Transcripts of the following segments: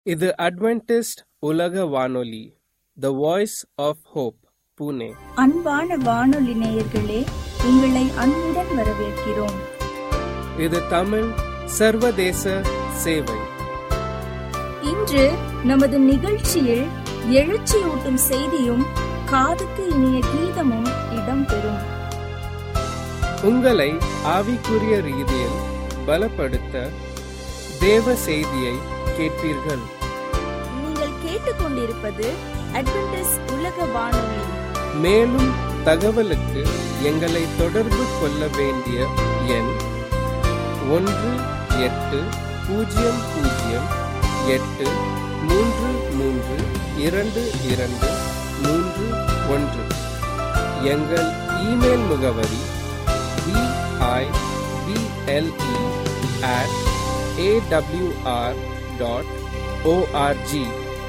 இது அட்வென்டிஸ்ட் உலக வானொலி the voice of hope Pune அன்பான வானொலி நேயர்களே உங்களை அன்புடன் வரவேற்கிறோம் இது தமிழ் சர்வதேச சேவை இன்று நமது நிகழ்ச்சியில் எழுச்சியூட்டும் செய்தியும் காதுக்கு இனிய கீதமும் இடம்பெறும் உங்களை ஆவிக்குரிய ரீதியில் பலப்படுத்த தேவ செய்தியை கேட்பீர்கள் நீங்கள் கேட்டுக்கொண்டிருப்பது அட்வென்டிஸ் உலக வானொலி மேலும் தகவலுக்கு எங்களை தொடர்பு கொள்ள வேண்டிய எண் ஒன்று எட்டு பூஜ்ஜியம் பூஜ்ஜியம் எட்டு மூன்று மூன்று இரண்டு இரண்டு மூன்று ஒன்று எங்கள் இமெயில் முகவரி B I B L E at AWR dot ORG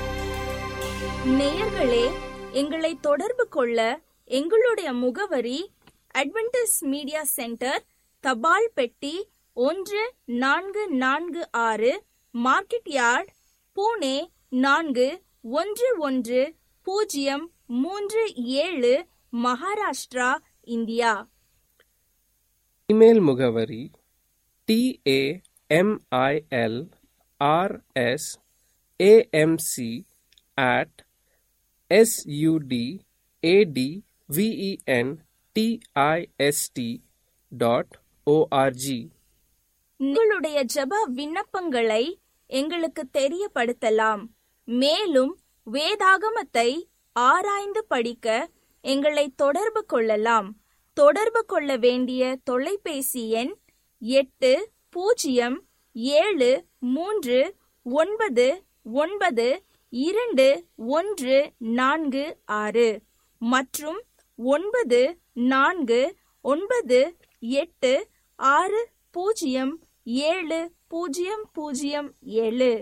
நேயர்களே எங்களை தொடர்பு கொள்ள எங்களுடைய முகவரி அட்வென்டிஸ் மீடியா சென்டர் தபால் பெட்டி ஒன்று நான்கு நான்கு ஆறு மார்க்கெட் யார்ட் பூனே நான்கு ஒன்று ஒன்று பூஜ்ஜியம் மூன்று ஏழு மகாராஷ்டிரா இந்தியா இமெயில் முகவரி T A M I L R S A M C at S U D A D V E N T I S T dot ORG உங்களுடைய ஜெப விண்ணப்பங்களை எங்களுக்கு தெரியப்படுத்தலாம் மேலும் வேதாகமத்தை ஆராய்ந்து படிக்க எங்களை தொடர்பு கொள்ளலாம் தொடர்பு கொள்ள வேண்டிய தொலைபேசி எண் எட்டு பூஜ்ஜியம் ஏழு மூன்று ஒன்பது ஒன்பது இரண்டு ஒன்று நான்கு ஆறு மற்றும் ஒன்பது நான்கு ஒன்பது எட்டு ஆறு பூஜ்ஜியம் ஏழு பூஜ்ஜியம் பூஜ்ஜியம் ஏழு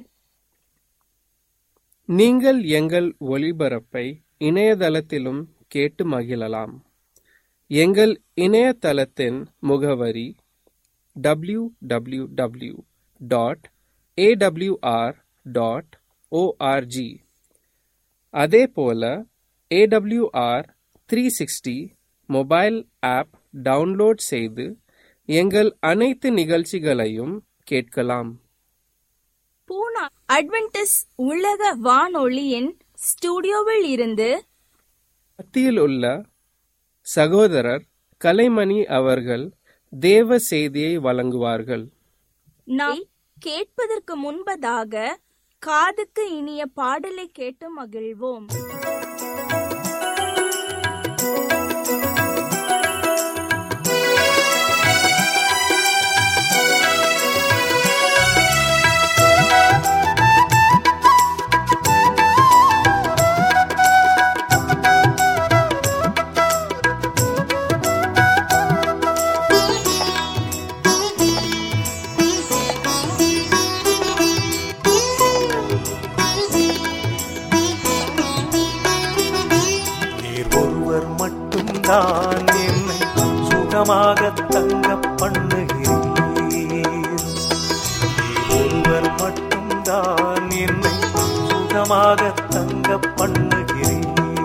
நீங்கள் எங்கள் ஒளிபரப்பை இணையதளத்திலும் கேட்டு மகிழலாம் எங்கள் இணையதளத்தின் முகவரி W W W dot AWR dot ORG அதே போல AWR three sixty mobile app download செய்து எங்கள் அனைத்து நிகழ்ச்சிகளையும் கேட்கலாம் பூனா அட்வென்டிஸ் உலக வானொலியின் ஸ்டுடியோவில் இருந்து மத்தியில் உள்ள சகோதரர் கலைமணி அவர்கள் தேவ செய்தியை வழங்குவார்கள் நாம் கேட்பதற்கு முன்பதாக காதுக்கு இனிய பாடலை கேட்டு மகிழ்வோம் நீர் ஒருவர் மட்டும்தான் என்னை சுகமாக தங்க பண்ணுகிறீர் நீர் ஒருவர் மட்டும்தான் என்னை சுகமாக தங்க பண்ணுகிறீர்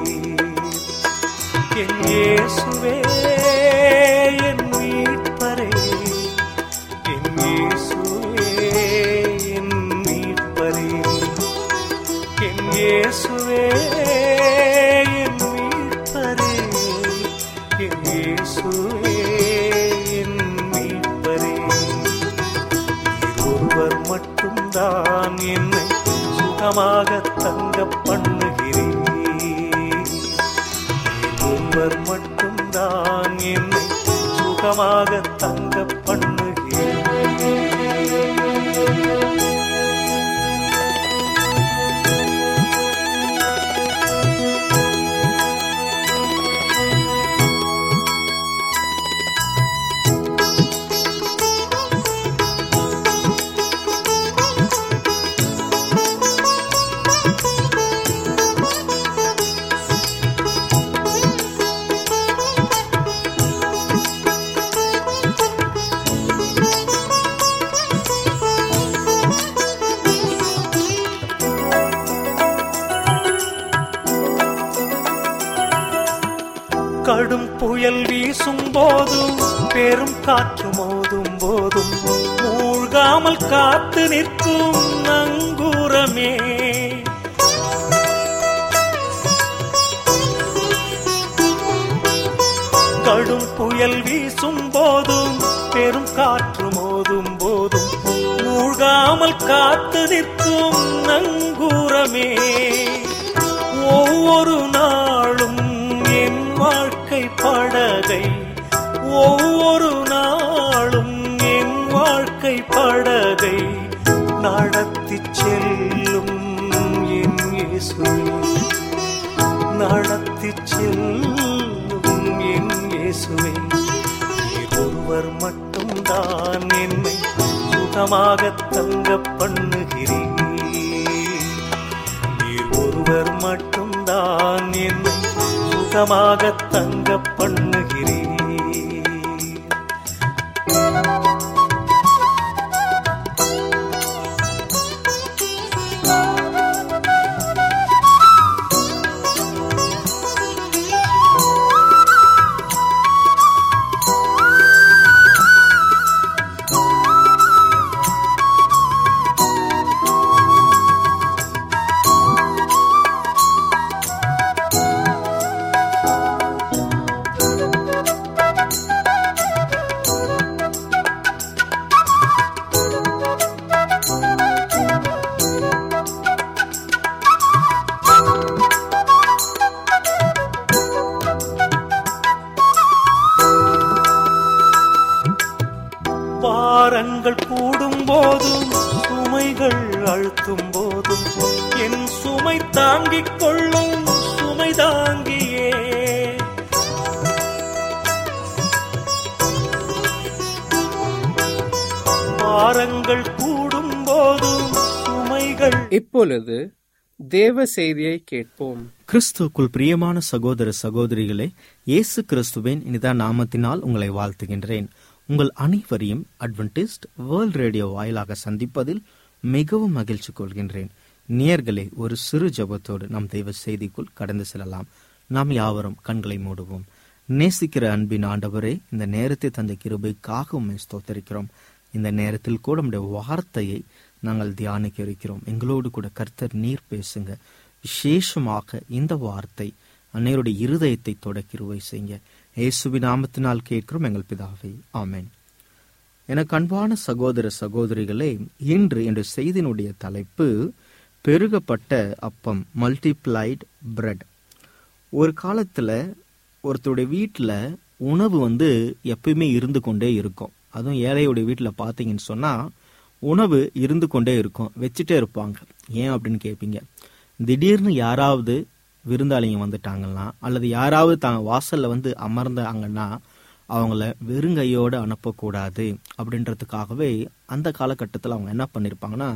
என் இயேசுவே என் மீட்பரே என் இயேசுவே என் மீட்பரே என் இயேசுவே என் மீட்பரே என் இயேசுவே என் மீட்பரே நீர் ஒருவர் மட்டும்தான் என்னை சுகமாக தங்க பண்ணுகிறீர் நீர் ஒருவர் மட்டும்தான் என்னை சுகமாக தங்க பண்ணுகிறீர் கடும் புயல் வீசும் போதும் பெரும் காற்று மோதும் போதும் மூழ்காமல் காத்து நிற்கும் நங்கூரமே கடும் புயல் வீசும் போதும் பெரும் காற்று மோதும் போதும் மூழ்காமல் காத்து நிற்கும் நங்கூரமே ஒவ்வொரு நாளும் என் வாழ்க்கை படகை ஒவ்வொரு நாளும் என் வாழ்க்கை படகை நடத்தி செல்லும் என் இயேசுவே நடத்தி செல்லும் என் இயேசுவே நீர் ஒருவர் மட்டும்தான் என்னை சுகமாக தங்க பண்ணுகிறீர் நீர் ஒருவர் மட்டும்தான் என்னை சுகமாக தங்க பண்ணுகிறீர் பாரங்கள் கூடும் போதும் சுமைகள் அழுத்தும் போதும் என் சுமை தாங்கிக் கொள்ளும் சுமை தாங்கியே பாரங்கள் கூடும் போதும் சுமைகள் இப்பொழுது தேவ செய்தியை கேட்போம் கிறிஸ்துவுக்குள் பிரியமான சகோதர சகோதரிகளே இயேசு கிறிஸ்துவின் இனிதா நாமத்தினால் உங்களை வாழ்த்துகின்றேன் உங்கள் அனைவரையும் அட்வென்டிஸ்ட் வேர்ல்ட் ரேடியோ வாயிலாக சந்திப்பதில் மிகவும் மகிழ்ச்சி கொள்கின்றேன் நேயர்களே ஒரு சிறு ஜெபத்தோடு நம் தெய்வ செய்திக்குள் கடந்து செல்லலாம் நாம் யாவரும் கண்களை மூடுவோம் நேசிக்கிற அன்பின் ஆண்டவரே இந்த நேரத்தை தந்த கிருபைக்காக உண்மை ஸ்தோத்தரிக்கிறோம் இந்த நேரத்தில் கூட உம்முடைய வார்த்தையை நாங்கள் தியானிக்க இருக்கிறோம் எங்களோடு கூட கர்த்தர் நீர் பேசுங்க விசேஷமாக இந்த வார்த்தை அன்னையருடைய இருதயத்தை தொடக்கிருவை செய்யுங்க இயேசுவி நாமத்தினால் கேட்கிறோம் எங்கள் பிதாவை ஆமென் எனக்கு அன்பான சகோதர சகோதரிகளே இன்று என்ற செய்தியினுடைய தலைப்பு பெருகப்பட்ட அப்பம் மல்டிப்ளைட் பிரெட் ஒரு காலத்துல ஒருத்தருடைய வீட்டில் உணவு வந்து எப்பயுமே இருந்து கொண்டே இருக்கும் அதுவும் ஏழையுடைய வீட்டில் பார்த்தீங்கன்னு சொன்னா உணவு இருந்து கொண்டே இருக்கும் வச்சுட்டே இருப்பாங்க ஏன் அப்படின்னு கேட்பீங்க திடீர்னு யாராவது விருந்தாளிங்க வந்துட்டாங்கன்னா அல்லது யாராவது தாங்க வாசல்ல வந்து அமர்ந்தாங்கன்னா அவங்கள வெறுங்கையோடு அனுப்பக்கூடாது அப்படின்றதுக்காகவே அந்த காலகட்டத்தில் அவங்க என்ன பண்ணியிருப்பாங்கன்னா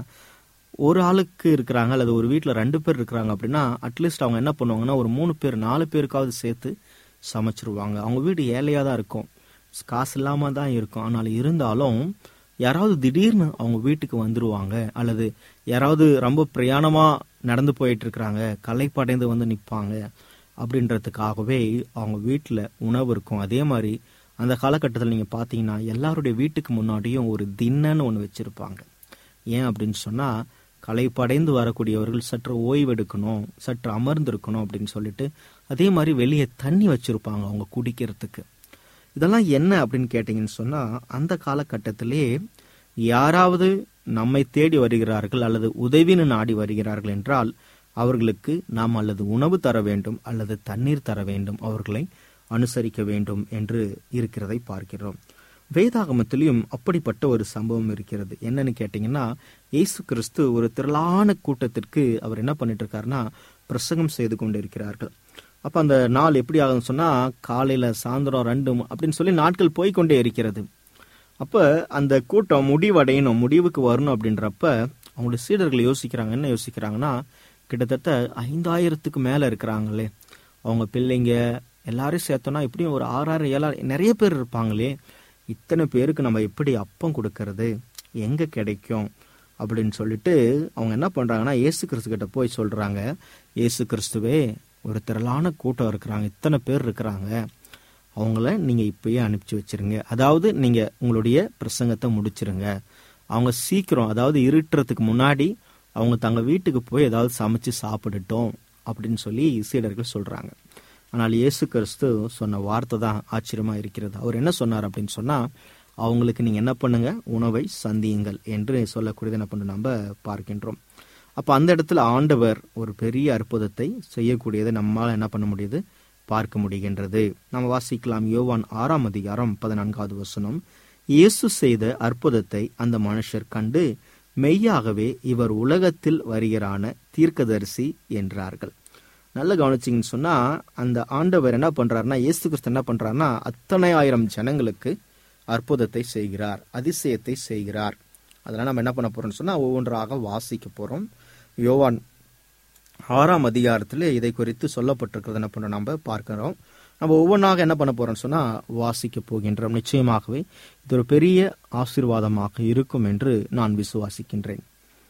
ஒரு ஆளுக்கு இருக்கிறாங்க அல்லது ஒரு வீட்டில் ரெண்டு பேர் இருக்கிறாங்க அப்படின்னா அட்லீஸ்ட் அவங்க என்ன பண்ணுவாங்கன்னா ஒரு மூணு பேர் நாலு பேருக்காவது சேர்த்து சமைச்சிருவாங்க அவங்க வீடு ஏழையாக தான் இருக்கும் காசு இல்லாமல் தான் இருக்கும் ஆனால் இருந்தாலும் யாராவது திடீர்னு அவங்க வீட்டுக்கு வந்துருவாங்க அல்லது யாராவது ரொம்ப பிரயாணமாக நடந்து போயிட்டு இருக்கிறாங்க களைப்படைந்து வந்து நிற்பாங்க அப்படின்றதுக்காகவே அவங்க வீட்டில் உணவு இருக்கும் அதே மாதிரி அந்த காலகட்டத்தில் நீங்கள் பார்த்தீங்கன்னா எல்லாருடைய வீட்டுக்கு முன்னாடியும் ஒரு தின்னன்னு ஒன்று வச்சுருப்பாங்க ஏன் அப்படின்னு சொன்னால் களைப்படைந்து வரக்கூடியவர்கள் சற்று ஓய்வெடுக்கணும் சற்று அமர்ந்திருக்கணும் அப்படின்னு சொல்லிட்டு அதே மாதிரி வெளியே தண்ணி வச்சிருப்பாங்க அவங்க குடிக்கிறதுக்கு இதெல்லாம் என்ன அப்படின்னு கேட்டிங்கன்னு சொன்னால் அந்த காலகட்டத்திலே யாராவது நம்மை தேடி வருகிறார்கள் அல்லது உதவின்னு நாடி வருகிறார்கள் என்றால் அவர்களுக்கு நாம் அல்லது உணவு தர வேண்டும் அல்லது தண்ணீர் தர வேண்டும் அவர்களை அனுசரிக்க வேண்டும் என்று இருக்கிறதை பார்க்கிறோம் வேதாகமத்திலையும் அப்படிப்பட்ட ஒரு சம்பவம் இருக்கிறது என்னன்னு கேட்டீங்கன்னா இயேசு கிறிஸ்து ஒரு திரளான கூட்டத்திற்கு அவர் என்ன பண்ணிட்டு இருக்காருன்னா பிரசங்கம் செய்து கொண்டு இருக்கிறார்கள் அப்ப அந்த நாள் எப்படி ஆகுதுன்னு சொன்னா காலையில சாயந்தரம் ரெண்டு ம- அப்படின்னு சொல்லி நாட்கள் போய்க்கொண்டே இருக்கிறது அப்ப அந்த கூட்டம் முடிவடையணும் முடிவுக்கு வரணும் அப்படின்றப்ப அவங்களுடைய சீடர்கள் யோசிக்கிறாங்க என்ன யோசிக்கிறாங்கன்னா கிட்டத்தட்ட ஐந்தாயிரத்துக்கு மேல இருக்கிறாங்களே அவங்க பிள்ளைங்க எல்லாரையும் சேர்த்தோம்னா எப்படியும் ஒரு ஆறாயிரம் ஏழாயிரம் நிறைய பேர் இருப்பாங்களே இத்தனை பேருக்கு நம்ம எப்படி அப்பம் கொடுக்கறது எங்க கிடைக்கும் அப்படின்னு சொல்லிட்டு அவங்க என்ன பண்றாங்கன்னா இயேசு கிறிஸ்து கிட்ட போய் சொல்றாங்க இயேசு கிறிஸ்துவே ஒரு திரளான கூட்டம் இருக்கிறாங்க இத்தனை பேர் இருக்கிறாங்க அவங்கள நீங்க இப்பயே அனுப்பிச்சு வச்சிருங்க அதாவது நீங்க உங்களுடைய பிரசங்கத்தை முடிச்சிருங்க அவங்க சீக்கிரம் அதாவது இருட்டுறதுக்கு முன்னாடி அவங்க தங்க வீட்டுக்கு போய் ஏதாவது சமைச்சு சாப்பிடட்டும் அப்படின்னு சொல்லி சீடர்கள் சொல்றாங்க ஆனால் இயேசு கிறிஸ்து சொன்ன வார்த்தை தான் ஆச்சரியமா இருக்கிறது அவர் என்ன சொன்னார் அப்படின்னு சொன்னா அவங்களுக்கு நீங்க என்ன பண்ணுங்க உணவை சந்தியுங்கள் என்று சொல்லக்கூடியது என்ன பண்ண நம்ம பார்க்கின்றோம் அப்ப அந்த இடத்துல ஆண்டவர் ஒரு பெரிய அற்புதத்தை செய்யக்கூடியதை நம்மால என்ன பண்ண முடியுது பார்க்க முடிகின்றது நம்ம வாசிக்கலாம் யோவான் ஆறாம் அதிகாரம் பதினான்காவது வசனம் இயேசு செய்த அற்புதத்தை அந்த மனுஷர் கண்டு மெய்யாகவே இவர் உலகத்தில் வருகிறான தீர்க்கதரிசி என்றார்கள் நல்ல கவனிச்சிங்கன்னு சொன்னா அந்த ஆண்டவர் என்ன பண்றாருன்னா இயேசு கிறிஸ்து என்ன பண்றாருன்னா அத்தனை ஆயிரம் ஜனங்களுக்கு அற்புதத்தை செய்கிறார் அதிசயத்தை செய்கிறார் அதனால நம்ம என்ன பண்ண போறோம்னு சொன்னா ஒவ்வொன்றாக வாசிக்க போறோம் யோவான் ஆறாம் அதிகாரத்தில் இதை குறித்து சொல்லப்பட்டிருக்கிறது என்ன பண்ண நம்ம பார்க்கிறோம் நம்ம ஒவ்வொன்றாக என்ன பண்ண போறோம்னு சொன்னா வாசிக்க போகின்றோம் நிச்சயமாகவே இது ஒரு பெரிய ஆசீர்வாதமாக இருக்கும் என்று நான் விசுவாசிக்கின்றேன்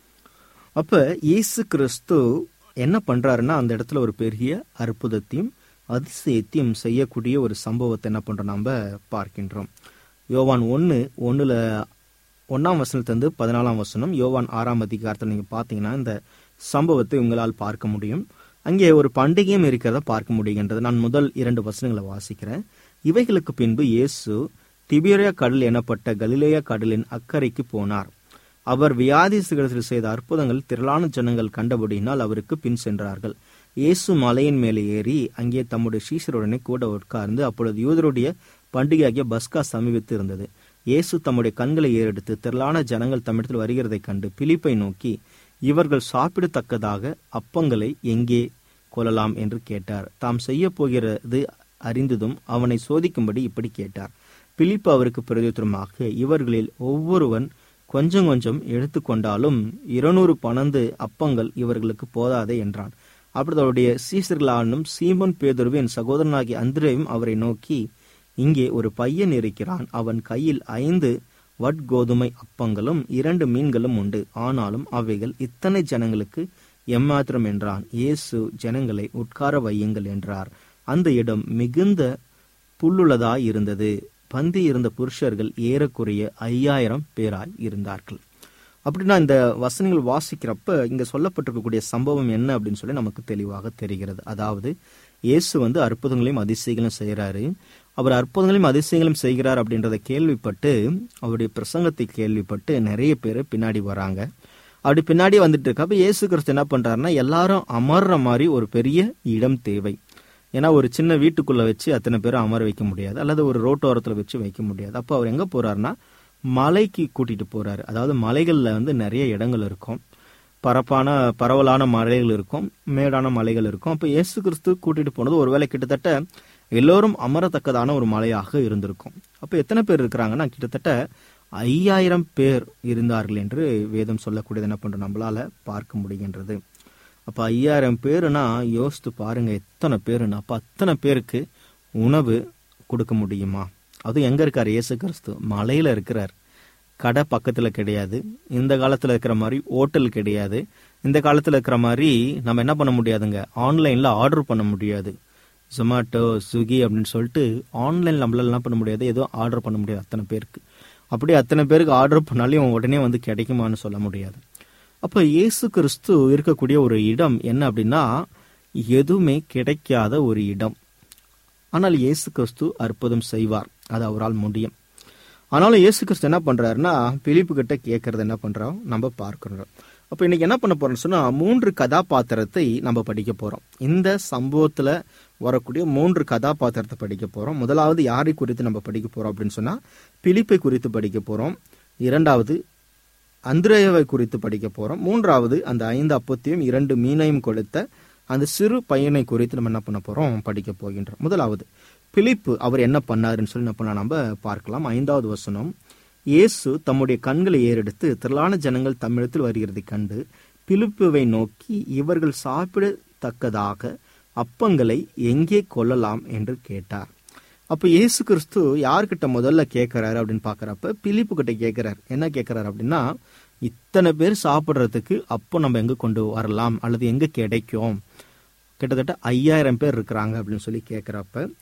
அப்ப இயேசு கிறிஸ்து என்ன பண்றாருன்னா அந்த இடத்துல ஒரு பெரிய அற்புதத்தையும் அதிசயத்தையும் செய்யக்கூடிய ஒரு சம்பவத்தை என்ன பண்றோம் நம்ம பார்க்கின்றோம் யோவான் ஒன்று ஒன்றுல ஒன்னாம் வசனத்திலிருந்து பதினாலாம் வசனம் யோவான் ஆறாம் அதிகாரத்தில் நீங்க பார்த்தீங்கன்னா இந்த சம்பவத்தை உங்களால் பார்க்க முடியும் அங்கே ஒரு பண்டிகையும் இருக்கிறத பார்க்க முடிகின்றது நான் முதல் இரண்டு வசனங்களை வாசிக்கிறேன் இவைகளுக்கு பின்பு இயேசு திபிரியா கடல் எனப்பட்ட கலிலேயா கடலின் அக்கறைக்கு போனார் அவர் வியாதிசுகளில் செய்த அற்புதங்கள் திரளான ஜனங்கள் கண்டபடியினால் அவருக்கு பின் சென்றார்கள் இயேசு மலையின் மேலே ஏறி அங்கே தம்முடைய சீசருடனே கூட உட்கார்ந்து அப்பொழுது யூதருடைய பண்டிகையாகிய பஸ்கா சமீபித்து இருந்தது இயேசு தம்முடைய கண்களை ஏறெடுத்து திரளான ஜனங்கள் தம்மிடத்தில் வருகிறதைக் கண்டு பிலிப்பை நோக்கி இவர்கள் சாப்பிடத்தக்கதாக அப்பங்களை எங்கே கொள்ளலாம் என்று கேட்டார் தாம் செய்ய போகிறது அறிந்ததும் அவனை சோதிக்கும்படி இப்படி கேட்டார் பிலிப்பு அவருக்கு பிரதியுத்தரமாக இவர்களில் ஒவ்வொருவன் கொஞ்சம் கொஞ்சம் எடுத்துக்கொண்டாலும் இருநூறு பணந்து அப்பங்கள் இவர்களுக்கு போதாதே என்றான் அப்பொழுது அவருடைய சீசர்களானும் சீமோன் பேதுருவு என் சகோதரனாகிய அந்திரேயும் அவரை நோக்கி இங்கே ஒரு பையன் இருக்கிறான் அவன் கையில் ஐந்து வட்கோதுமை அப்பங்களும் இரண்டு மீன்களும் உண்டு ஆனாலும் அவைகள் இத்தனை ஜனங்களுக்கு எம்மாத்திரம் என்றான் இயேசு ஜனங்களை உட்கார வையுங்கள் என்றார் அந்த இடம் மிகுந்த புல்லுள்ளதாய் இருந்தது பந்தி இருந்த புருஷர்கள் ஏறக்குறைய ஐயாயிரம் பேராய் இருந்தார்கள் அப்படின்னா இந்த வசனங்கள் வாசிக்கிறப்ப இங்க சொல்லப்பட்டிருக்கக்கூடிய சம்பவம் என்ன அப்படின்னு சொல்லி நமக்கு தெளிவாக தெரிகிறது அதாவது இயேசு வந்து அற்புதங்களையும் அதிசயங்களும் செய்கிறாரு அவர் அற்புதங்களையும் அதிசயங்களும் செய்கிறார் அப்படின்றத கேள்விப்பட்டு அவருடைய பிரசங்கத்தை கேள்விப்பட்டு நிறைய பேர் பின்னாடி வராங்க அப்படி பின்னாடி வந்துட்டு இருக்கப்ப இயேசு கிறிஸ்து என்ன பண்றாருன்னா எல்லாரும் அமர்ற மாதிரி ஒரு பெரிய இடம் தேவை ஏன்னா ஒரு சின்ன வீட்டுக்குள்ள வச்சு அத்தனை பேரும் அமர வைக்க முடியாது அல்லது ஒரு ரோட்டோரத்துல வச்சு வைக்க முடியாது அப்போ அவர் எங்க போறாருன்னா மலைக்கு கூட்டிட்டு போறாரு அதாவது மலைகள்ல வந்து நிறைய இடங்கள் இருக்கும் பரப்பான பரவலான மலைகள் இருக்கும் மேடான மலைகள் இருக்கும் அப்போ இயேசு கிறிஸ்து கூட்டிட்டு போனது ஒருவேளை கிட்டத்தட்ட எல்லோரும் அமரத்தக்கதான ஒரு மலையாக இருந்திருக்கும் அப்போ எத்தனை பேர் இருக்கிறாங்கன்னா கிட்டத்தட்ட ஐயாயிரம் பேர் இருந்தார்கள் என்று வேதம் சொல்லக்கூடியது என்ன பண்றோம் நம்மளால பார்க்க முடிகின்றது அப்ப ஐயாயிரம் பேருனா யோசித்து பாருங்க எத்தனை பேருன்னா அப்ப அத்தனை பேருக்கு உணவு கொடுக்க முடியுமா அதுவும் எங்க இருக்காரு இயேசு கிறிஸ்து மலையில இருக்கிறார் கடை பக்கத்துல கிடையாது இந்த காலத்துல இருக்கிற மாதிரி ஹோட்டல் கிடையாது இந்த காலத்துல இருக்கிற மாதிரி நம்ம என்ன பண்ண முடியாதுங்க ஆன்லைன்ல ஆர்டர் பண்ண முடியாது ஜொமேட்டோ ஸ்விக்கி அப்படின்னு சொல்லிட்டு ஆன்லைன் நம்மளால என்ன பண்ண முடியாது எதுவும் ஆர்டர் பண்ண முடியாது அத்தனை பேருக்கு அப்படி அத்தனை பேருக்கு ஆர்டர் பண்ணாலும் உடனே வந்து கிடைக்குமான்னு சொல்ல முடியாது அப்ப இயேசு கிறிஸ்து இருக்கக்கூடிய ஒரு இடம் என்ன அப்படின்னா எதுவுமே கிடைக்காத ஒரு இடம் ஆனால் இயேசு கிறிஸ்து அற்புதம் செய்வார் அது அவரால் முடியும் ஆனாலும் இயேசு கிறிஸ்து என்ன பண்றாருன்னா பிலிப்பு கிட்ட கேட்கறது என்ன பண்றோம் நம்ம பார்க்கிறோம் அப்ப இன்னைக்கு என்ன பண்ண போறோம்னு சொன்னா மூன்று கதாபாத்திரத்தை நம்ம படிக்க போறோம் இந்த சம்பவத்துல வரக்கூடிய மூன்று கதாபாத்திரத்தை படிக்க போறோம் முதலாவது யாரை குறித்து நம்ம படிக்க போறோம் அப்படின்னு சொன்னா பிலிப்பை குறித்து படிக்க போறோம் இரண்டாவது அந்திரேயவை குறித்து படிக்க போறோம் மூன்றாவது அந்த ஐந்து அப்பத்தையும் இரண்டு மீனையும் கொடுத்த அந்த சிறு பையனை குறித்து நம்ம என்ன பண்ண போறோம் படிக்க போகின்றோம் முதலாவது பிலிப்பு அவர் என்ன பண்ணாருன்னு சொல்லி என்ன பண்ண நம்ம பார்க்கலாம் ஐந்தாவது வசனம் இயேசு தம்முடைய கண்களை ஏறெடுத்து திரளான ஜனங்கள் தம்மிடத்தில் வருகிறதை கண்டு பிலிப்புவை நோக்கி இவர்கள் சாப்பிடத்தக்கதாக அப்பங்களை எங்கே கொள்ளலாம் என்று கேட்டார் அப்ப இயேசு கிறிஸ்து யார்கிட்ட முதல்ல கேட்கிறாரு அப்படின்னு பாக்குறப்ப பிலிப்பு கிட்ட கேட்கிறார் என்ன கேட்கிறாரு அப்படின்னா இத்தனை பேர் சாப்பிடுறதுக்கு அப்போ நம்ம எங்க கொண்டு வரலாம் அல்லது எங்க கிடைக்கும் கிட்டத்தட்ட ஐயாயிரம் பேர் இருக்கிறாங்க அப்படின்னு சொல்லி கேட்கிறப்ப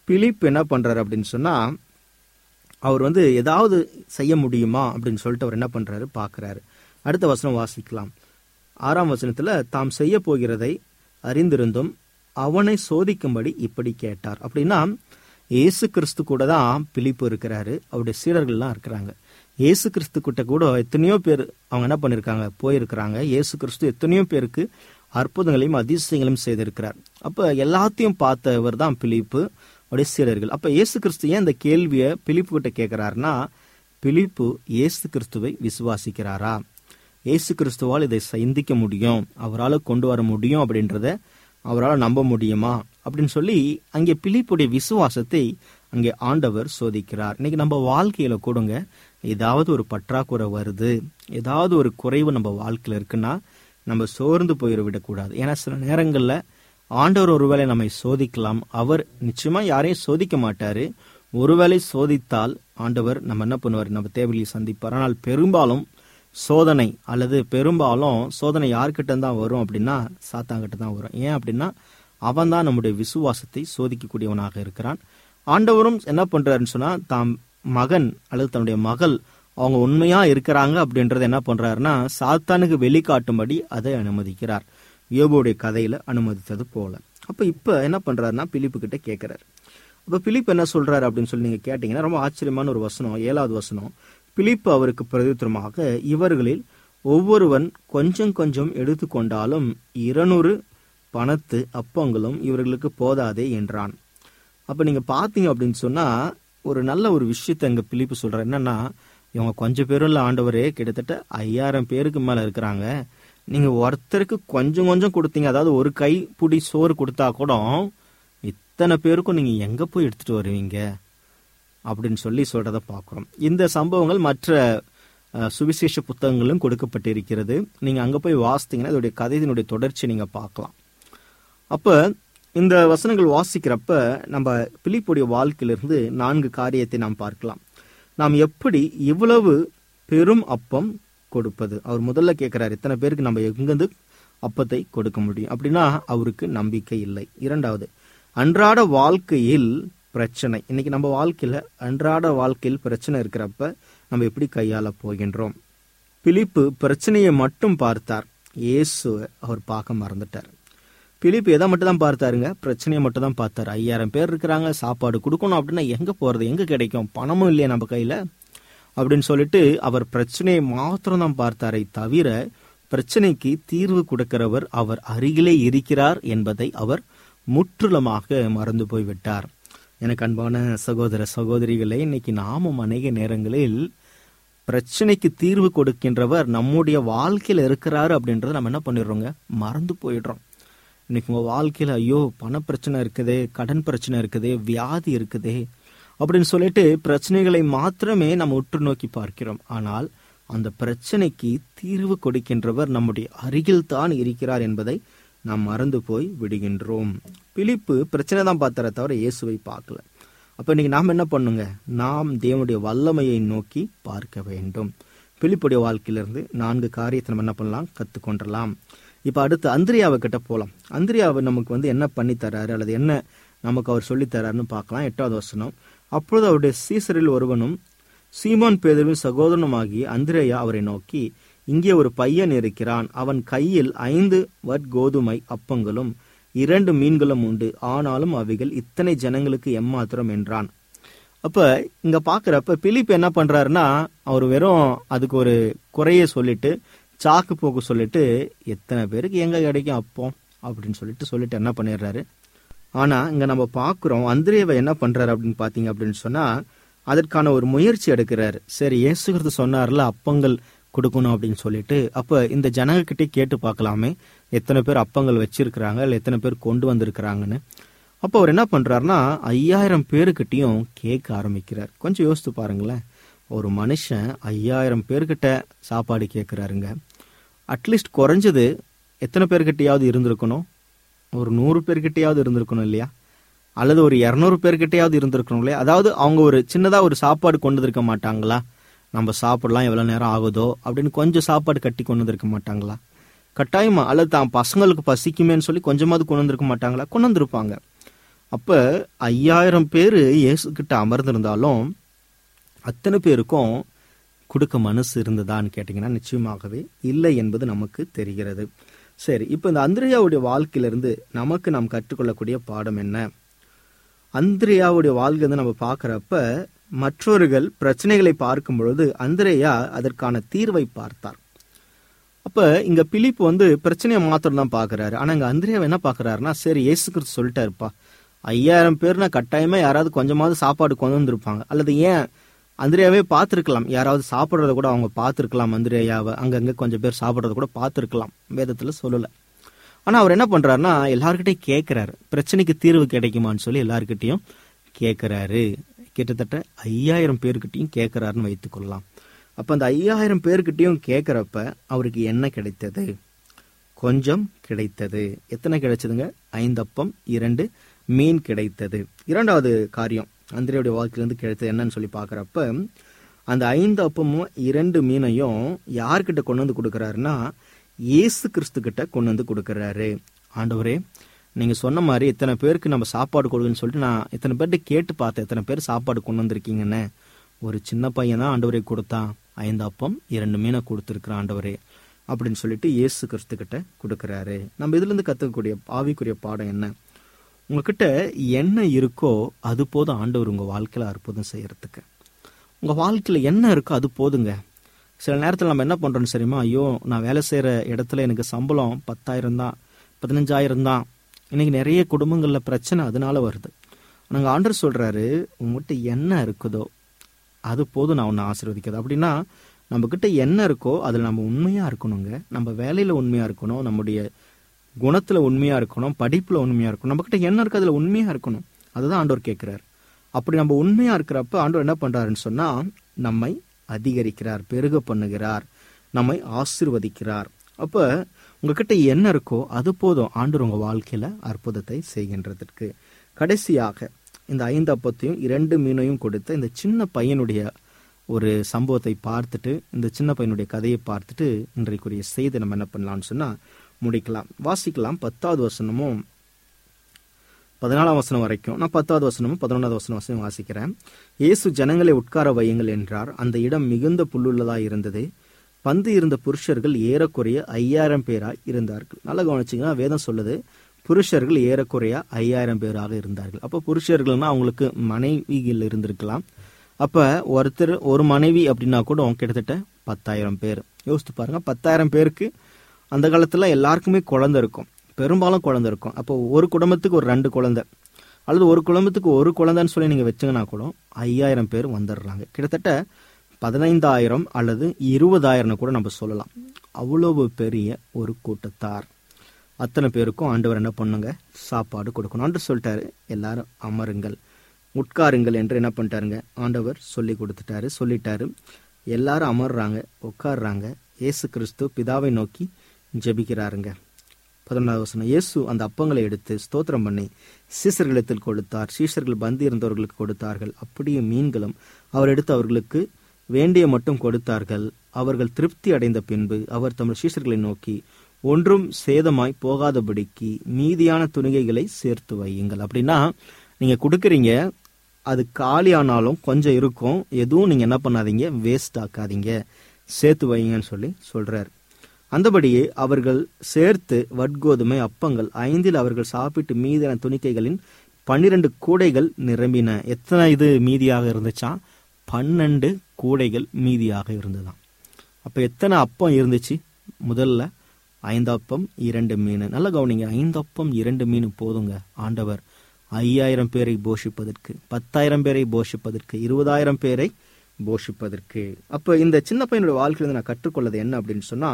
பிலிப் என்ன பண்றாரு அப்படின்னு சொன்னா அவர் வந்து ஏதாவது செய்ய முடியுமா அப்படின்னு சொல்லிட்டு அவர் என்ன பண்றாரு பார்க்கறாரு அடுத்த வசனம் வாசிக்கலாம் ஆறாம் வசனத்துல தாம் செய்ய போகிறதை அறிந்திருந்தும் அவனை சோதிக்கும்படி இப்படி கேட்டார் அப்படின்னா இயேசு கிறிஸ்து கூட தான் பிலிப்பு இருக்கிறாரு அவருடைய சீடர்கள்லாம் இருக்கிறாங்க இயேசு கிறிஸ்து கிட்ட கூட எத்தனையோ பேர் அவங்க என்ன பண்ணிருக்காங்க போயிருக்கிறாங்க இயேசு கிறிஸ்து எத்தனையோ பேருக்கு அற்புதங்களையும் அதிசயங்களையும் செய்திருக்கிறார் அப்ப எல்லாத்தையும் பார்த்தவர் தான் பிலிப்பு அவருடைய சீடர்கள் அப்ப இயேசு கிறிஸ்து ஏன் இந்த கேள்வியை பிலிப்பு கிட்ட கேட்கிறாருன்னா பிலிப்பு இயேசு கிறிஸ்துவை விசுவாசிக்கிறாரா இயேசு கிறிஸ்துவால் இதை சந்திக்க முடியும் அவரால் கொண்டு வர முடியும் அப்படின்றத அவரால் நம்ப முடியுமா அப்படின்னு சொல்லி அங்கே பிலிப்புடைய விசுவாசத்தை அங்கே ஆண்டவர் சோதிக்கிறார் இன்னைக்கு நம்ம வாழ்க்கையில கூடங்க ஏதாவது ஒரு பற்றாக்குறை வருது ஏதாவது ஒரு குறைவு நம்ம வாழ்க்கையில இருக்குன்னா நம்ம சோர்ந்து போயிட விடக்கூடாது ஏன்னா சில நேரங்கள்ல ஆண்டவர் ஒருவேளை நம்மை சோதிக்கலாம் அவர் நிச்சயமா யாரையும் சோதிக்க மாட்டாரு ஒருவேளை சோதித்தால் ஆண்டவர் நம்ம என்ன பண்ணுவார் நம்ம தேவையை சந்திப்பார் ஆனால் பெரும்பாலும் சோதனை அல்லது பெரும்பாலும் சோதனை யார்கிட்ட தான் வரும் அப்படின்னா சாத்தாங்கிட்ட தான் வரும் ஏன் அப்படின்னா அவன் தான் நம்முடைய விசுவாசத்தை சோதிக்கக்கூடியவனாக இருக்கிறான் ஆண்டவரும் என்ன பண்றாருன்னு சொன்னா தாம் மகன் அல்லது தன்னுடைய மகள் அவங்க உண்மையா இருக்கிறாங்க அப்படின்றத என்ன பண்றாருன்னா சாத்தானுக்கு வெளிக்காட்டும்படி அதை அனுமதிக்கிறார் யோபுடைய கதையில அனுமதித்தது போல அப்ப இப்ப என்ன பண்றாருன்னா பிலிப்பு கிட்ட கேட்கிறாரு அப்ப பிலிப் என்ன சொல்றாரு அப்படின்னு சொல்லி நீங்க கேட்டீங்கன்னா ரொம்ப ஆச்சரியமான ஒரு வசனம் ஏழாவது வசனம் பிலிப்பு அவருக்கு பிரதித்திரமாக இவர்களில் ஒவ்வொருவன் கொஞ்சம் கொஞ்சம் எடுத்துக்கொண்டாலும் இருநூறு பணத்து அப்பங்களும் இவர்களுக்கு போதாதே என்றான் அப்ப நீங்க பாத்தீங்க அப்படின்னு சொன்னா ஒரு நல்ல ஒரு விஷயத்த எங்க பிலிப்பு சொல்ற என்னன்னா இவங்க கொஞ்சம் பேரும் இல்ல ஆண்டவரே கிட்டத்தட்ட ஐயாயிரம் பேருக்கு மேல இருக்கிறாங்க நீங்க ஒருத்தருக்கு கொஞ்சம் கொஞ்சம் கொடுத்தீங்க அதாவது ஒரு கை புடி சோறு கொடுத்தா கூட இத்தனை பேருக்கும் நீங்க எங்க போய் எடுத்துட்டு வருவீங்க அப்படின்னு சொல்லி சொல்றத பார்க்கிறோம் இந்த சம்பவங்கள் மற்ற அஹ், சுவிசேஷ புத்தகங்களும் கொடுக்கப்பட்டிருக்கிறது நீங்க அங்க போய் வாசித்தீங்கன்னா இதோடைய கதையினுடைய தொடர்ச்சி நீங்க பார்க்கலாம் அப்ப இந்த வசனங்கள் வாசிக்கிறப்ப நம்ம பிலிப்புடைய வாழ்க்கையிலிருந்து நான்கு காரியத்தை நாம் பார்க்கலாம் நாம் எப்படி இவ்வளவு பெரும் அப்பம் கொடுப்பது அவர் முதல்ல கேட்கிறார் இத்தனை பேருக்கு நம்ம எங்கிருந்து அப்பத்தை கொடுக்க முடியும் அப்படின்னா அவருக்கு நம்பிக்கை இல்லை இரண்டாவது அன்றாட வாழ்க்கையில் பிரச்சனை இன்னைக்கு நம்ம வாழ்க்கையில அன்றாட வாழ்க்கையில் பிரச்சனை இருக்கிறப்ப நம்ம எப்படி கையாள போகின்றோம் பிலிப்பு பிரச்சனையை மட்டும் பார்த்தார் இயேசுவை அவர் பார்க்க மறந்துட்டார் பிலிப்பு எதை மட்டும் தான் பார்த்தாருங்க பிரச்சனையை மட்டும் தான் பார்த்தாரு ஐயாயிரம் பேர் இருக்கிறாங்க சாப்பாடு கொடுக்கணும் அப்படின்னா எங்க போறது எங்க கிடைக்கும் பணமும் இல்லையா நம்ம கையில அப்படின்னு சொல்லிட்டு அவர் பிரச்சனையை மாத்திரம் தான் பார்த்தாரை தவிர பிரச்சனைக்கு தீர்வு கொடுக்கிறவர் அவர் அருகிலே இருக்கிறார் என்பதை அவர் முற்றிலுமாக மறந்து போய்விட்டார் எனக்கு அன்பான சகோதர சகோதரிகளே இன்னைக்கு நாமும் அநேக நேரங்களில் பிரச்சனைக்கு தீர்வு கொடுக்கின்றவர் நம்முடைய வாழ்க்கையில இருக்கிறாரு அப்படின்றத நம்ம என்ன பண்ணிடுறோங்க மறந்து போயிடுறோம் இன்னைக்கு உங்க வாழ்க்கையில ஐயோ பண பிரச்சனை இருக்குதே கடன் பிரச்சனை இருக்குதே வியாதி இருக்குதே அப்படின்னு சொல்லிட்டு பிரச்சனைகளை மாத்திரமே நம்ம உற்று நோக்கி பார்க்கிறோம் ஆனால் அந்த பிரச்சனைக்கு தீர்வு கொடுக்கின்றவர் நம்முடைய அருகில் தான் இருக்கிறார் என்பதை நாம் மறந்து போய் விடுகின்றோம் பிலிப்பு பிரச்சனை தான் பார்த்தாரே தவிர இயேசுவை பார்க்கல அப்ப இன்னைக்கு நாம் என்ன பண்ணுங்க நாம் தேவனுடைய வல்லமையை நோக்கி பார்க்க வேண்டும் பிலிப்புடைய வாழ்க்கையிலிருந்து நான்கு காரியத்தை நம்ம என்ன பண்ணலாம் கத்துக்கொண்டலாம் இப்ப அடுத்து அந்திரியாவை கிட்ட போலாம் அந்திரியாவை நமக்கு வந்து என்ன பண்ணி தராரு அல்லது என்ன நமக்கு அவர் சொல்லி தராருன்னு பார்க்கலாம் எட்டாவது வசனம் அப்பொழுது அவருடைய சீசரில் ஒருவனும் சீமோன் பேதர்வின் சகோதரனுமாகிய அந்திரேயா அவரை நோக்கி இங்கே ஒரு பையன் இருக்கிறான் அவன் கையில் ஐந்து வட் கோதுமை அப்பங்களும் இரண்டு மீன்களும் உண்டு ஆனாலும் அவைகள் இத்தனை ஜனங்களுக்கு எம்மாத்திரம் என்றான் அப்ப இங்க பாக்குறப்ப பிலிப் என்ன பண்றாருன்னா அவர் வெறும் அதுக்கு ஒரு குறைய சொல்லிட்டு சாக்கு போக்கு சொல்லிட்டு எத்தனை பேருக்கு எங்க கிடைக்கும் அப்போ அப்படின்னு சொல்லிட்டு சொல்லிட்டு என்ன பண்ணிடுறாரு ஆனா இங்க நம்ம பாக்குறோம் அந்திரேவை என்ன பண்றாரு அப்படின்னு பாத்தீங்க அப்படின்னு சொன்னா அதற்கான ஒரு முயற்சி எடுக்கிறாரு சரி இயேசுகிறது சொன்னார்ல அப்பங்கள் கொடுக்கணும் அப்படின்னு சொல்லிட்டு அப்ப இந்த ஜனங்ககிட்டே கேட்டு பார்க்கலாமே எத்தனை பேர் அப்பங்கள் வச்சிருக்கிறாங்க இல்ல எத்தனை பேர் கொண்டு வந்திருக்கிறாங்கன்னு அப்போ அவர் என்ன பண்றாருன்னா ஐயாயிரம் பேருக்கிட்டையும் கேட்க ஆரம்பிக்கிறார் கொஞ்சம் யோசித்து பாருங்களேன் ஒரு மனுஷன் ஐயாயிரம் பேர்கிட்ட சாப்பாடு கேட்கிறாருங்க அட்லீஸ்ட் குறைஞ்சது எத்தனை பேர்கிட்டயாவது இருந்திருக்கணும் ஒரு நூறு பேர்கிட்டயாவது இருந்திருக்கணும் இல்லையா அல்லது ஒரு இரநூறு பேர்கிட்டயாவது இருந்திருக்கணும் இல்லையா அதாவது அவங்க ஒரு சின்னதா ஒரு சாப்பாடு கொண்டு வந்திருக்க மாட்டாங்களா நம்ம சாப்பிடலாம் எவ்வளவு நேரம் ஆகுதோ அப்படின்னு கொஞ்சம் சாப்பாடு கட்டி கொண்டு வந்திருக்க மாட்டாங்களா கட்டாயமா அல்லது தான் பசங்களுக்கு பசிக்குமேன்னு சொல்லி கொஞ்சமாவது கொண்டு வந்திருக்க மாட்டாங்களா கொண்டு வந்திருப்பாங்க அப்ப ஐயாயிரம் பேர் இயேசு கிட்ட அமர்ந்திருந்தாலும் அத்தனை பேருக்கும் கொடுக்க மனசு இருந்ததான்னு கேட்டிங்கன்னா நிச்சயமாகவே இல்லை என்பது நமக்கு தெரிகிறது சரி இப்போ இந்த அந்திரியாவுடைய வாழ்க்கையிலிருந்து நமக்கு நாம் கற்றுக்கொள்ளக்கூடிய பாடம் என்ன அந்திரியாவுடைய வாழ்க்கை வந்து நம்ம பார்க்கறப்ப மற்றவர்கள் பிரச்சனைகளை பார்க்கும் பொழுது அந்திரேயா அதற்கான தீர்வை பார்த்தார் அப்ப இங்க பிலிப் வந்து பிரச்சனையை மாத்திரம் தான் பாக்குறாரு ஆனா இங்க அந்திரியாவை என்ன பாக்குறாருன்னா சரி இயேசு கிறிஸ்து சொல்லிட்டாருப்பா ஐயாயிரம் பேர்னா கட்டாயமா யாராவது கொஞ்சமாவது சாப்பாடு கொண்டு வந்திருப்பாங்க அல்லது ஏன் அந்திரியாவே பார்த்துருக்கலாம் யாராவது சாப்பிட்றத கூட அவங்க பார்த்துருக்கலாம் அந்திரியாவை அங்கங்க கொஞ்சம் பேர் சாப்பிட்றத கூட பார்த்துருக்கலாம் வேதத்துல சொல்லல ஆனா அவர் என்ன பண்றாருன்னா எல்லார்கிட்டையும் கேட்கிறாரு பிரச்சனைக்கு தீர்வு கிடைக்குமான்னு சொல்லி எல்லார்கிட்டையும் கேட்கிறாரு கிட்டத்தட்ட ஐயாயிரம் பேர்கிட்டையும் கேட்கிறாருன்னு வைத்துக்கொள்ளலாம் அப்ப அந்த ஐயாயிரம் பேர்கிட்டையும் கேட்கிறப்ப அவருக்கு என்ன கிடைத்தது கொஞ்சம் கிடைத்தது எத்தனை கிடைச்சதுங்க ஐந்தப்பம் இரண்டு மீன் கிடைத்தது இரண்டாவது காரியம் அந்திரையுடைய வாழ்க்கையிலிருந்து கிடைத்தது என்னன்னு சொல்லி பார்க்கறப்ப அந்த ஐந்து அப்பமும் இரண்டு மீனையும் யார்கிட்ட கொண்டு வந்து கொடுக்கறாருன்னா இயேசு கிறிஸ்து கிட்ட கொண்டு வந்து கொடுக்கறாரு ஆண்டவரே நீங்க சொன்ன மாதிரி இத்தனை பேருக்கு நம்ம சாப்பாடு கொடுக்குன்னு சொல்லிட்டு நான் இத்தனை பேர்கிட்ட கேட்டு பார்த்தேன் எத்தனை பேர் சாப்பாடு கொண்டு வந்திருக்கீங்கன்னு ஒரு சின்ன பையன் தான் ஆண்டவரே கொடுத்தான் ஐந்து அப்பம் இரண்டு மீனை கொடுத்துருக்குறான் ஆண்டவரே அப்படின்னு சொல்லிட்டு இயேசு கிறிஸ்து கிட்ட கொடுக்கறாரு நம்ம இதுல இருந்து கத்துக்கக்கூடிய ஆவிக்குரிய பாடம் என்ன உங்ககிட்ட என்ன இருக்கோ அது போதும் ஆண்டவர் உங்க வாழ்க்கையில அற்புதம் செய்யறதுக்கு உங்க வாழ்க்கையில என்ன இருக்கோ அது போதுங்க சில நேரத்தில் நம்ம என்ன பண்றோம்னு சரிமா ஐயோ நான் வேலை செய்யற இடத்துல எனக்கு சம்பளம் பத்தாயிரம் தான் பதினஞ்சாயிரம் தான் இன்னைக்கு நிறைய குடும்பங்கள்ல பிரச்சனை அதனால வருது நாங்கள் ஆண்டர் சொல்றாரு உங்ககிட்ட என்ன இருக்குதோ அது போதும் நான் உன்னை ஆசீர்வதிக்கிறது அப்படின்னா நம்ம கிட்ட என்ன இருக்கோ அதில் நம்ம உண்மையா இருக்கணுங்க நம்ம வேலையில உண்மையா இருக்கணும் நம்முடைய குணத்துல உண்மையா இருக்கணும் படிப்புல உண்மையா இருக்கணும் நம்ம கிட்ட என்ன இருக்கு அதுல உண்மையா இருக்கணும் அதுதான் ஆண்டவர் கேட்கிறார் அப்படி நம்ம உண்மையா இருக்கிறப்ப ஆண்டவர் என்ன பண்றாருன்னு சொன்னா நம்மை அதிகரிக்கிறார் பெருக பண்ணுகிறார் நம்மை ஆசீர்வதிக்கிறார் அப்ப உங்ககிட்ட என்ன இருக்கோ அது போதும் ஆண்டவர் உங்க வாழ்க்கையில அற்புதத்தை செய்கின்றதற்கு கடைசியாக இந்த ஐந்து அப்பத்தையும் இரண்டு மீனையும் கொடுத்த இந்த சின்ன பையனுடைய ஒரு சம்பவத்தை பார்த்துட்டு இந்த சின்ன பையனுடைய கதையை பார்த்துட்டு இன்றைக்குரிய செய்தி நம்ம என்ன பண்ணலாம்னு சொன்னா முடிக்கலாம் வாசிக்கலாம் பத்தாவது வசனமும் பதினாலாம் வசனம் வரைக்கும் நான் பத்தாவது வசனமும் பதினொன்றாவது வசனம் வசனம் வாசிக்கிறேன் இயேசு ஜனங்களை உட்கார வையுங்கள் என்றார் அந்த இடம் மிகுந்த புல்லுள்ளதாய் இருந்தது பந்து இருந்த புருஷர்கள் ஏறக்குறைய ஐயாயிரம் பேராய் இருந்தார்கள் நல்லா கவனிச்சிங்கன்னா வேதம் சொல்லுது புருஷர்கள் ஏறக்குறைய ஐயாயிரம் பேராக இருந்தார்கள் அப்போ புருஷர்கள்னா அவங்களுக்கு மனைவிகள் இருந்திருக்கலாம் அப்ப ஒருத்தர் ஒரு மனைவி அப்படின்னா கூட கிட்டத்தட்ட பத்தாயிரம் பேர் யோசித்து பாருங்க பத்தாயிரம் பேருக்கு அந்த காலத்துல எல்லாருக்குமே குழந்தை இருக்கும் பெரும்பாலும் குழந்தை இருக்கும் அப்போ ஒரு குடும்பத்துக்கு ஒரு ரெண்டு குழந்தை அல்லது ஒரு குடும்பத்துக்கு ஒரு குழந்தைன்னு சொல்லி நீங்க வச்சீங்கன்னா கூட ஐயாயிரம் பேர் வந்துடுறாங்க கிட்டத்தட்ட பதினைந்தாயிரம் அல்லது இருபதாயிரம் கூட நம்ம சொல்லலாம் அவ்வளவு பெரிய ஒரு கூட்டத்தார் அத்தனை பேருக்கும் ஆண்டவர் என்ன பண்ணுங்க சாப்பாடு கொடுக்கணும் ஆண்டு சொல்லிட்டாரு எல்லாரும் அமருங்கள் உட்காருங்கள் என்று என்ன பண்ணிட்டாருங்க ஆண்டவர் சொல்லி கொடுத்துட்டாரு சொல்லிட்டாரு எல்லாரும் அமர்றாங்க உட்கார்றாங்க இயேசு கிறிஸ்து பிதாவை நோக்கி ஜெபிக்கிறாருங்க பதினொன்றாவது வசனம் இயேசு அந்த அப்பங்களை எடுத்து ஸ்தோத்திரம் பண்ணி சீசர்களிடத்தில் கொடுத்தார் சீசர்கள் பந்தி இருந்தவர்களுக்கு கொடுத்தார்கள் அப்படியே மீன்களும் அவர் எடுத்து அவர்களுக்கு வேண்டிய மட்டும் கொடுத்தார்கள் அவர்கள் திருப்தி அடைந்த பின்பு அவர் தம் சீசர்களை நோக்கி ஒன்றும் சேதமாய் போகாதபடிக்கு மீதியான துணிகைகளை சேர்த்து வையுங்கள் அப்படின்னா நீங்க கொடுக்குறீங்க அது காலி ஆனாலும் கொஞ்சம் இருக்கும் எதுவும் நீங்க என்ன பண்ணாதீங்க வேஸ்ட் ஆக்காதீங்க சேர்த்து வைங்கன்னு சொல்லி சொல்றாரு அந்தபடியே அவர்கள் சேர்த்து வட்கோதுமை அப்பங்கள் ஐந்தில் அவர்கள் சாப்பிட்டு மீதியான துணிக்கைகளின் பன்னிரண்டு கூடைகள் நிரம்பின எத்தனை இது மீதியாக இருந்துச்சா பன்னெண்டு கூடைகள் மீதியாக இருந்ததாம் அப்ப எத்தனை அப்பம் இருந்துச்சு முதல்ல ஐந்தப்பம் இரண்டு மீன் நல்ல கவனிங்க ஐந்தப்பம் இரண்டு மீன் போதுங்க ஆண்டவர் ஐயாயிரம் பேரை போஷிப்பதற்கு பத்தாயிரம் பேரை போஷிப்பதற்கு இருபதாயிரம் பேரை போஷிப்பதற்கு அப்ப இந்த சின்ன பையனுடைய வாழ்க்கையில நான் கற்றுக்கொள்ளது என்ன அப்படின்னு சொன்னா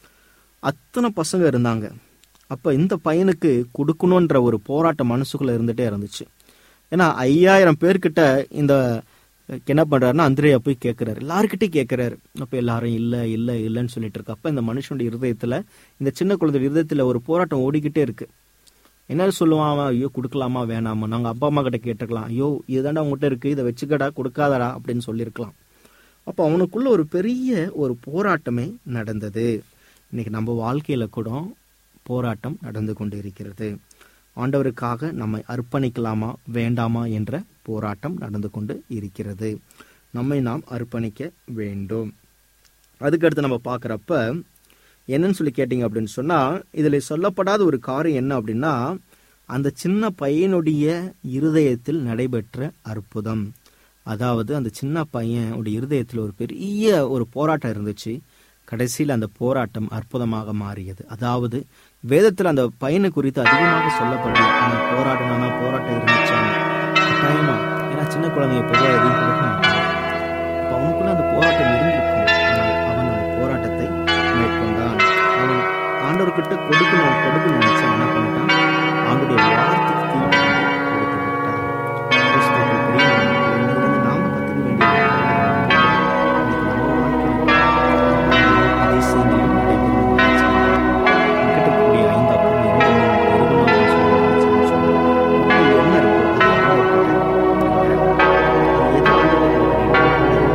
அத்தனை பசங்க இருந்தாங்க அப்ப இந்த பையனுக்கு கொடுக்கணுன்ற ஒரு போராட்டம் மனசுக்குள்ள இருந்துட்டே இருந்துச்சு ஏன்னா ஐயாயிரம் பேர்கிட்ட இந்த என்ன பண்றாருன்னா அந்திரையா போய் கேட்கிறாரு எல்லாருக்கிட்டையும் கேட்கிறாரு அப்ப எல்லாரும் இல்ல இல்ல இல்லன்னு சொல்லிட்டு இருக்கு அப்ப இந்த மனுஷனுடைய இருதயத்துல இந்த சின்ன குழந்தை இருதயத்துல ஒரு போராட்டம் ஓடிக்கிட்டே இருக்கு என்ன சொல்லுவான் அவன் ஐயோ கொடுக்கலாமா வேணாமா நாங்க அப்பா அம்மா கிட்ட கேட்டுக்கலாம் ஐயோ இதுதாண்டா உங்ககிட்ட இருக்கு இதை வச்சுக்கடா கொடுக்காதடா அப்படின்னு சொல்லியிருக்கலாம் அப்ப அவனுக்குள்ள ஒரு பெரிய ஒரு போராட்டமே நடந்தது இன்னைக்கு நம்ம வாழ்க்கையில கூட போராட்டம் நடந்து கொண்டு இருக்கிறது ஆண்டவருக்காக நம்மை அர்ப்பணிக்கலாமா வேண்டாமா என்ற போராட்டம் நடந்து கொண்டு இருக்கிறது நம்மை நாம் அர்ப்பணிக்க வேண்டும் அதுக்கடுத்து நம்ம பார்க்குறப்ப என்னன்னு சொல்லி கேட்டிங்க அப்படின்னு சொன்னால் இதில் சொல்லப்படாத ஒரு காரியம் என்ன அப்படின்னா அந்த சின்ன பையனுடைய இருதயத்தில் நடைபெற்ற அற்புதம் அதாவது அந்த சின்ன பையனுடைய இருதயத்தில் ஒரு பெரிய ஒரு போராட்டம் இருந்துச்சு கடைசியில் அந்த போராட்டம் அற்புதமாக மாறியது அதாவது வேதத்தில் அந்த பையனை குறித்து அதிகமாக சொல்லப்படல ஆனால் போராடினானா போராட்டம் இருந்துச்சான் கட்டாயமா ஏன்னா சின்ன குழந்தைய பொதுவாக எதையும் கொடுக்க மாட்டாங்க அப்போ அவனுக்குள்ள அந்த போராட்டம் இருந்திருக்கும் ஆனால் அவன் அந்த போராட்டத்தை மேற்கொண்டான் அவன் ஆண்டவர்கிட்ட கொடுக்கணும் கொடுக்கணும் நினைச்சான் என்ன பண்ணிட்டான் அவனுடைய வார்த்தைக்கு கீழ்ப்படிந்து கொடுத்து விட்டான் கிறிஸ்துவுக்குள் பிரியமானவர்களே, இன்னிலிருந்து நாம கத்துக்க வேண்டிய இன்னைக்கு நம்ம வாழ்க்கையில் அதிசயங்களும் நடைபெறும் என்கிட்ட இருக்கக்கூடிய ஐந்து அப்பம் இரண்டு மீன் பெருகணும் அப்படின்னு சொல்லி நினைச்சேன்னு சொன்னா, உங்களுக்குள்ள என்ன இருக்கோ அதை ஆண்டவர்கிட்ட கொடுங்க. எது ஆண்டவர்கிட்ட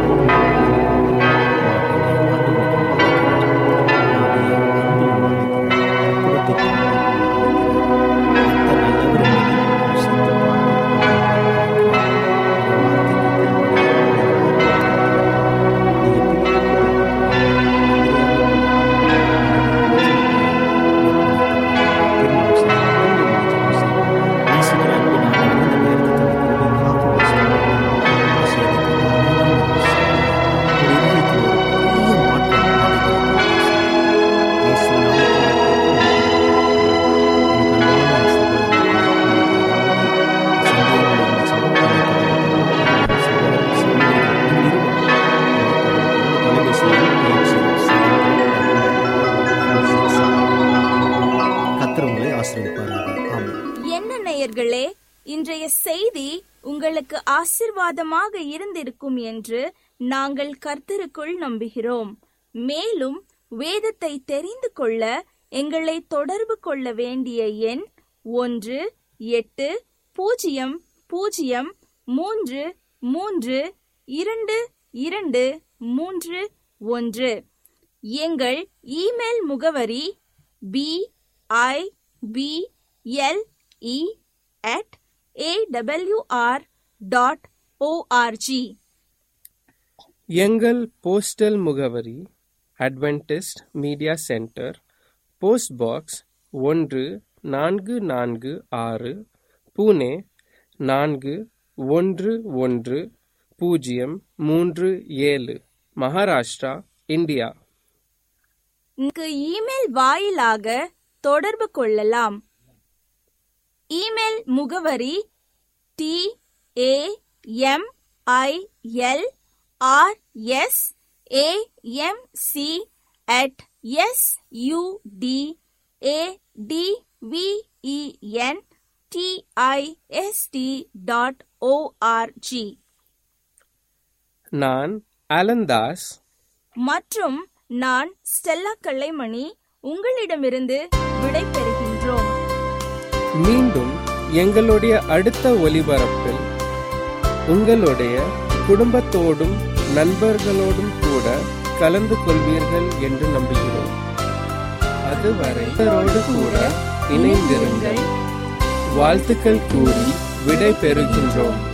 கத்தர் உங்களை ஆசீர்வதிப்பாராக ஆமென் என்ன நேயர்களே இன்றைய செய்தி உங்களுக்கு ஆசிர்வாதமாக இருந்திருக்கும் என்று நாங்கள் கர்த்தருக்குள் நம்புகிறோம் மேலும் வேதத்தை தெரிந்து கொள்ள எங்களை தொடர்பு கொள்ள வேண்டிய எண் ஒன்று எட்டு பூஜ்ஜியம் பூஜ்ஜியம் மூன்று மூன்று இரண்டு இரண்டு மூன்று ஒன்று எங்கள் இமெயில் முகவரி B I B L E at AWR dot ORG எங்கள் போஸ்டல் முகவரி Adventist media centre post box ஒன்று நான்கு நான்கு ஆறு புனே நான்கு ஒன்று ஒன்று பூஜ்ஜியம் மூன்று ஏழு மகாராஷ்டிரா இந்தியா இங்கு இமெயில் வாயிலாக தொடர்பு கொள்ளலாம் இமெயில் முகவரி T A M I L R S A M C at S U D A D V E N T I S T dot ORG நான் அலந்தாஸ் மற்றும் நான் ஸ்டெல்லா கல்லைமணி உங்களிடமிருந்து விடை பெறுகின்றோம் மீண்டும் எங்களுடைய அடுத்த ஒலிபரப்பில் உங்களுடைய குடும்பத்தோடும் நண்பர்களோடும் கூட கலந்து கொள்வீர்கள் என்று நம்புகிறோம் அதுவரை இவரோடு கூட இணைந்திருங்கள் வாழ்த்துக்கள் கூறி விடை பெறுகின்றோம்